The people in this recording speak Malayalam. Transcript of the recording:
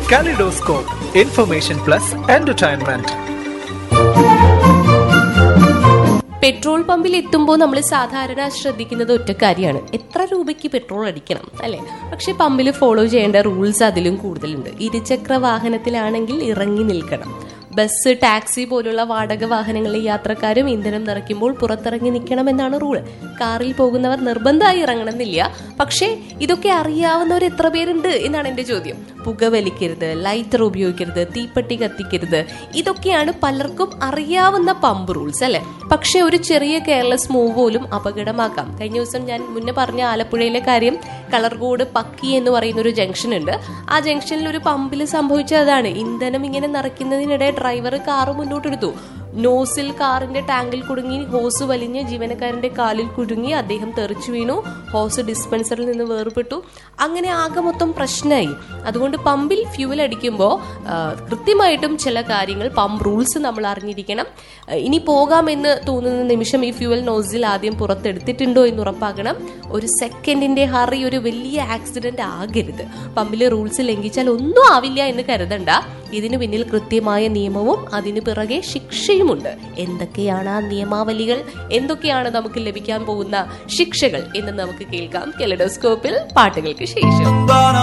Kaleidoscope, information plus entertainment. Petrol പമ്പിൽ എത്തുമ്പോൾ നമ്മൾ സാധാരണ ശ്രദ്ധിക്കുന്നത് ഒറ്റ കാര്യമാണ് എത്ര രൂപയ്ക്ക് പെട്രോൾ അടിക്കണം അല്ലെ പക്ഷെ പമ്പിൽ ഫോളോ ചെയ്യേണ്ട റൂൾസ് അതിലും കൂടുതലുണ്ട് ഇരുചക്ര വാഹനത്തിലാണെങ്കിൽ ഇറങ്ങി നിൽക്കണം ബസ് ടാക്സി പോലുള്ള വാടക വാഹനങ്ങളിലെ യാത്രക്കാരും ഇന്ധനം നിറയ്ക്കുമ്പോൾ പുറത്തിറങ്ങി നിൽക്കണമെന്നാണ് റൂള് കാറിൽ പോകുന്നവർ നിർബന്ധമായി ഇറങ്ങണമെന്നില്ല പക്ഷേ ഇതൊക്കെ അറിയാവുന്നവർ എത്ര പേരുണ്ട് എന്നാണ് എന്റെ ചോദ്യം പുക വലിക്കരുത് ലൈറ്റർ ഉപയോഗിക്കരുത് തീപ്പെട്ടി കത്തിക്കരുത് ഇതൊക്കെയാണ് പലർക്കും അറിയാവുന്ന പമ്പ് റൂൾസ് അല്ലെ പക്ഷെ ഒരു ചെറിയ കെയർലെസ് മൂവ് പോലും അപകടമാക്കാം കഴിഞ്ഞ ദിവസം ഞാൻ മുന്നേ പറഞ്ഞ ആലപ്പുഴയിലെ കാര്യം കളർകോട് പക്കി എന്ന് പറയുന്ന ഒരു ജംഗ്ഷൻ ഉണ്ട് ആ ജംഗ്ഷനിൽ ഒരു പമ്പിൽ സംഭവിച്ചത് അതാണ് ഇന്ധനം ഇങ്ങനെ നിറയ്ക്കുന്നതിനിടെ ഡ്രൈവർ കാറ് മുന്നോട്ടെടുത്തു നോസിൽ കാറിന്റെ ടാങ്കിൽ കുടുങ്ങി ഹോസ് വലിഞ്ഞ് ജീവനക്കാരന്റെ കാലിൽ കുടുങ്ങി അദ്ദേഹം തെറിച്ചു വീണു ഹോസ് ഡിസ്പെൻസറിൽ നിന്ന് വേർപെട്ടു അങ്ങനെ ആകെ മൊത്തം പ്രശ്നമായി അതുകൊണ്ട് പമ്പിൽ ഫ്യൂവൽ അടിക്കുമ്പോൾ കൃത്യമായിട്ടും ചില കാര്യങ്ങൾ പമ്പ് റൂൾസ് നമ്മൾ അറിഞ്ഞിരിക്കണം ആ, ഇനി പോകാമെന്ന് തോന്നുന്ന നിമിഷം ഈ ഫ്യൂവൽ നോസിൽ ആദ്യം പുറത്തെടുത്തിട്ടുണ്ടോ എന്ന് ഉറപ്പാക്കണം ഒരു സെക്കൻഡിന്റെ ഹറി ഒരു വലിയ ആക്സിഡന്റ് ആകരുത് പമ്പിലെ റൂൾസ് ലംഘിച്ചാൽ ഒന്നും ആവില്ല എന്ന് കരുതണ്ട ഇതിനു പിന്നിൽ കൃത്യമായ നിയമവും അതിനു പിറകെ ശിക്ഷയുമുണ്ട് എന്തൊക്കെയാണ് ആ നിയമാവലികൾ എന്തൊക്കെയാണ് നമുക്ക് ലഭിക്കാൻ പോകുന്ന ശിക്ഷകൾ എന്ന് നമുക്ക് കേൾക്കാം കെലഡോസ്കോപ്പിൽ പാട്ടുകൾക്ക് ശേഷം